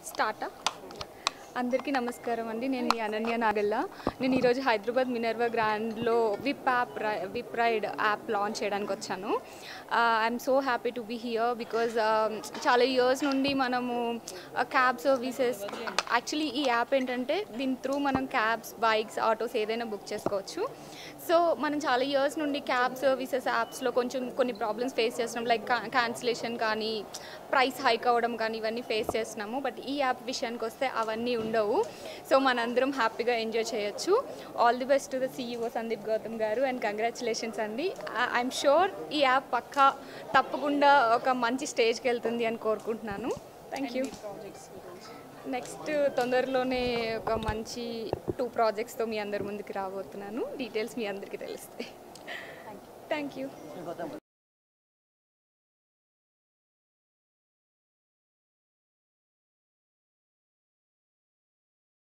స్టార్టా అందరికీ నమస్కారం అండి నేను మీ అనన్య నాగల్ల నేను ఈరోజు హైదరాబాద్ మినర్వా గ్రాండ్లో whip app whip ride app launch చేయడానికి వచ్చాను I'm so happy to be here because చాలా ఇయర్స్ నుండి మనము క్యాబ్ సర్వీసెస్ యాక్చువల్లీ ఈ యాప్ ఏంటంటే దీని త్రూ మనం క్యాబ్స్ బైక్స్ ఆటోస్ ఏదైనా బుక్ చేసుకోవచ్చు సో మనం చాలా ఇయర్స్ నుండి క్యాబ్ సర్వీసెస్ యాప్స్లో కొంచెం కొన్ని ప్రాబ్లమ్స్ ఫేస్ చేస్తున్నాం లైక్ క్యాన్సిలేషన్ కానీ ప్రైస్ హైక్ అవ్వడం కానీ ఇవన్నీ ఫేస్ చేస్తున్నాము బట్ ఈ యాప్ విషయానికి వస్తే అవన్నీ ఉండవు సో మనందరం హ్యాపీగా ఎంజాయ్ చేయొచ్చు all the best to the CEO Sandeep Gautam గారు అండ్ కంగ్రాచులేషన్స్ అండి ఐఎమ్ షూర్ ఈ యాప్ పక్కా తప్పకుండా ఒక మంచి స్టేజ్కి వెళ్తుంది అని కోరుకుంటున్నాను థ్యాంక్ యూ నెక్స్ట్ తొందరలోనే ఒక మంచి టూ ప్రాజెక్ట్స్తో మీ అందరి ముందుకు రాబోతున్నాను డీటెయిల్స్ మీ అందరికీ తెలుస్తాయి థ్యాంక్ యూ